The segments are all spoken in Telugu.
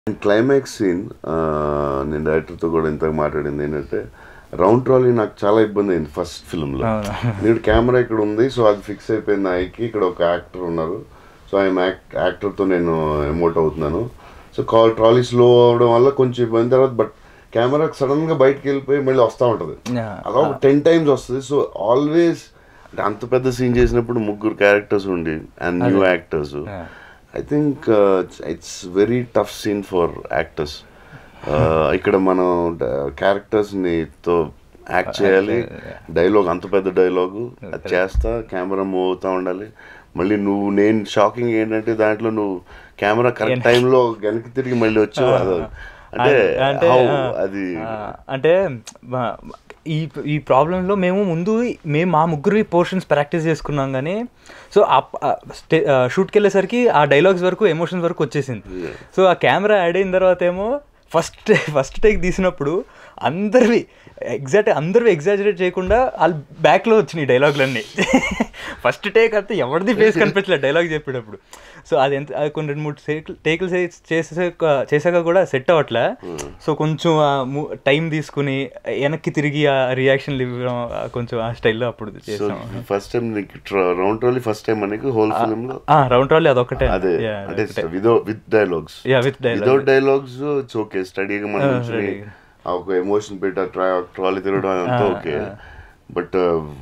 క్లైమాక్స్ సీన్ నేను డైరెక్టర్తో కూడా ఇంతకు మాట్లాడింది ఏంటంటే రౌండ్ ట్రాలీ నాకు చాలా ఇబ్బంది అయింది ఫస్ట్ ఫిల్మ్లో అవును. నేను కెమెరా ఇక్కడ ఉంది సో అది ఫిక్స్ అయిపోయింది నాయకి ఇక్కడ ఒక యాక్టర్ ఉన్నారు సో ఆయన యాక్ట్ యాక్టర్తో నేను ఎమోట్ అవుతున్నాను సో కాల్ ట్రాలీ స్లో అవడం వల్ల కొంచెం ఇబ్బంది తర్వాత బట్ కెమెరా సడన్గా బయటకు వెళ్ళిపోయి మళ్ళీ వస్తూ ఉంటుంది Yeah. అలా ఒక టెన్ టైమ్స్ వస్తుంది సో ఆల్వేస్ అంటే అంత పెద్ద సీన్ చేసినప్పుడు ముగ్గురు క్యారెక్టర్స్ ఉండి and new actors Yeah. I think it's very tough scene for actors ఇక్కడ మనం క్యారెక్టర్స్ని తో యాక్ట్ చేయాలి డైలాగ్ అంత పెద్ద డైలాగు అది చేస్తా కెమెరా మూవ్ అవుతా ఉండాలి మళ్ళీ నువ్వు నేను షాకింగ్ ఏంటంటే దాంట్లో నువ్వు కెమెరా కరెక్ట్ టైంలో వెనక్కి తిరిగి మళ్ళీ వచ్చావు అది అంటే అంటే how ఆ, అది ఆ, అంటే మా- ఈ ఈ ప్రాబ్లంలో మేము ముందు మేము మా ముగ్గురు పోర్షన్స్ ప్రాక్టీస్ చేసుకున్నాం కానీ సో షూట్కి వెళ్ళేసరికి ఆ డైలాగ్స్ వరకు ఎమోషన్స్ వరకు వచ్చేసింది సో ఆ కెమెరా యాడ్ అయిన తర్వాత ఏమో ఫస్ట్ ఫస్ట్ టేక్ తీసినప్పుడు అందరివి ఎగ్జాక్ట్ అందరివి ఎగ్జాజరేట్ చేయకుండా వాళ్ళు బ్యాక్లో వచ్చినాయి డైలాగులన్నీ ఫస్ట్ టేక్ అయితే ఎవరిది ఫేస్ కనిపించలేదు డైలాగ్ చెప్పేటప్పుడు సో అది ఎంత అది కొన్ని రెండు మూడు టేకులు చేసాక చేశాక కూడా సెట్ అవ్వట్లే సో కొంచెం టైం తీసుకుని వెనక్కి తిరిగి ఆ రియాక్షన్లు ఇవ్వడం ఆ కొంచెం ఆ స్టైల్లో అప్పుడు సో చేసాం ఫస్ట్ టైం నీకు రౌండ్ ట్రాలీ ఫస్ట్ టైం మనకి హోల్ ఫిల్మ్ లో రౌండ్ రాలీ అదొకటే అదే Yeah, అంటే అదొకటే. విదో with dialogues Yeah, with dialogue. Without dialogues it's okay స్టడీగా మనం Ah, నుంచుని ready. ఆ ఒక ఎమోషన్ పెట్టి ట్రై ట్రాలీ తిరగడం అంతా Ah, ఓకే ah. బట్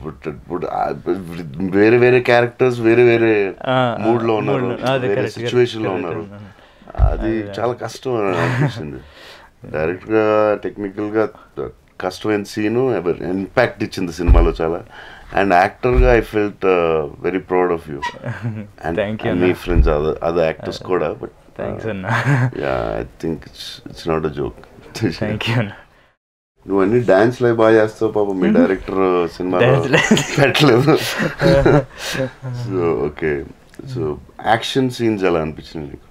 వేరే వేరే క్యారెక్టర్స్ వేరే వేరే Ah, మూడ్ లో ah, ఉన్నారు mood లో- అదే వేరే correct, సిచ్యువేషన్ లో correct, ఉన్నారు correct. అది చాలా కష్టం అని అనిపించింది డైరెక్ట్ గా టెక్నికల్ గా కష్టమైన సీను ఇంపాక్ట్ ఇచ్చింది సినిమాలో చాలా అండ్ యాక్టర్ గా I felt very proud of you and Thank you, మీ అన్న. ఫ్రెండ్స్ అదర్ యాక్టర్స్ కూడా బట్ థ్యాంక్స్ అన్న yeah I think it's it's not a joke thank you అన్న నువ్వు అన్ని డాన్స్ లైవ్ బాగా చేస్తావు పాపం మీ డైరెక్టర్ సినిమా Dance live. పెట్టలేదు so okay so action scenes ఎలా అనిపించింది నీకు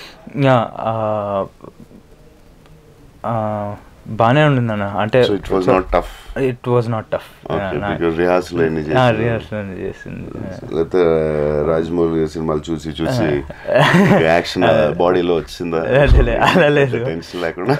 బాగానే ఉండింది అన్న అంటే so it was not tough it was not tough because rehearsal అన్ని చేసి రిహార్సల్ చేసింది లేకపోతే రాజమౌళి సినిమాలు చూసి చూసి యాక్షన్ బాడీలో వచ్చిందా అదే లే, అలా లేదు. టెన్షన్ లేకుండా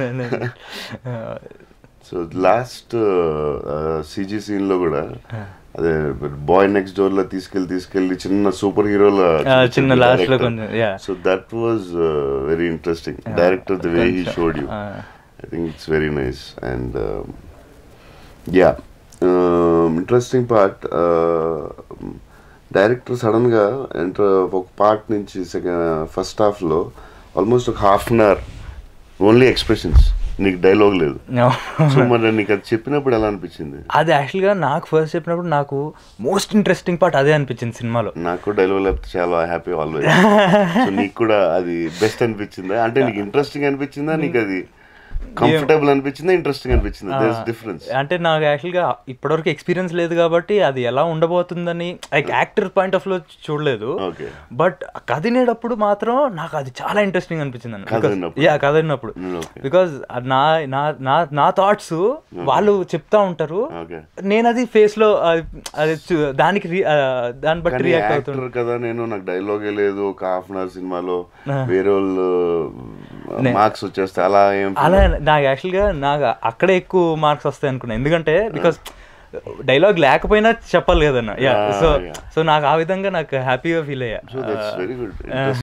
సో లాస్ట్ సిజీ సీన్ లో కూడా అదే బాయ్ నెక్స్ట్ డోర్ లో తీసుకెళ్లి తీసుకెళ్లి చిన్న సూపర్ హీరోల చిన్న last లో కొంచెం, yeah. So that was very interesting director the way he showed you Ah. I think it's very nice and yeah interesting part director సడన్గా ఎంటర్ ఒక పార్ట్ నుంచి సెకండ్ ఫస్ట్ హాఫ్లో ఆల్మోస్ట్ ఒక half an hour only expressions నీకు డైలాగ్ లేదు సో మరి నీకు అది చెప్పినప్పుడు ఎలా అనిపించింది అది యాక్చువల్గా నాకు ఫస్ట్ చెప్పినప్పుడు నాకు మోస్ట్ ఇంట్రెస్టింగ్ పార్ట్ అదే అనిపించింది సినిమాలో నాకు డైలాగ్ లేకపోతే చాలా హ్యాపీ ఆల్వేస్ సో నీకు కూడా అది బెస్ట్ అనిపించిందా అంటే నీకు ఇంట్రెస్టింగ్ అనిపించిందా నీకు అది కంఫర్టబుల్ అనిపించిందా ఇంట్రెస్టింగ్ అనిపించిందా దేర్ డిఫరెన్స్ అంటే నాకు యాక్చువల్గా ఇప్పటివరకు ఎక్స్పీరియన్స్ లేదు కాబట్టి అది ఎలా ఉండబోతుందని లైక్ యాక్టర్ పాయింట్ ఆఫ్ లో చూడలేదు ఓకే బట్ కథ వినేటప్పుడు మాత్రం నాకు అది చాలా ఇంట్రెస్టింగ్ అనిపించింది కథ విన్నప్పుడు? యా కథ విన్నప్పుడు Mm, okay. బికాజ్ నా నా నా నా థాట్స్ వాళ్ళు చెప్తా ఉంటారు ఓకే నేను అది ఫేస్ లో అది అది చూ- దానికి రి- ఆ, దాన్ని బట్టి కానీ రియాక్ట్ యాక్టర్ అవుతుంది కదా నేను నాకు డైలాగే లేదు ఒక హాఫ్ అన్ అవర్ సినిమాలో ఆ. వేరే వాళ్ళు నే- మార్క్స్ వచ్చేస్తే అలా ఏం అలా నాకు యాక్చువల్గా నాకు అక్కడే ఎక్కువ మార్క్స్ వస్తాయి అనుకున్నా ఎందుకంటే బికాస్ డైలాగ్ లేకపోయినా చెప్పాలి కదన్న yeah Yeah, so yeah. So నాకు ఆ విధంగా నాకు హ్యాపీగా ఫీల్ అయ్యా సో దట్స్ వెరీ గుడ్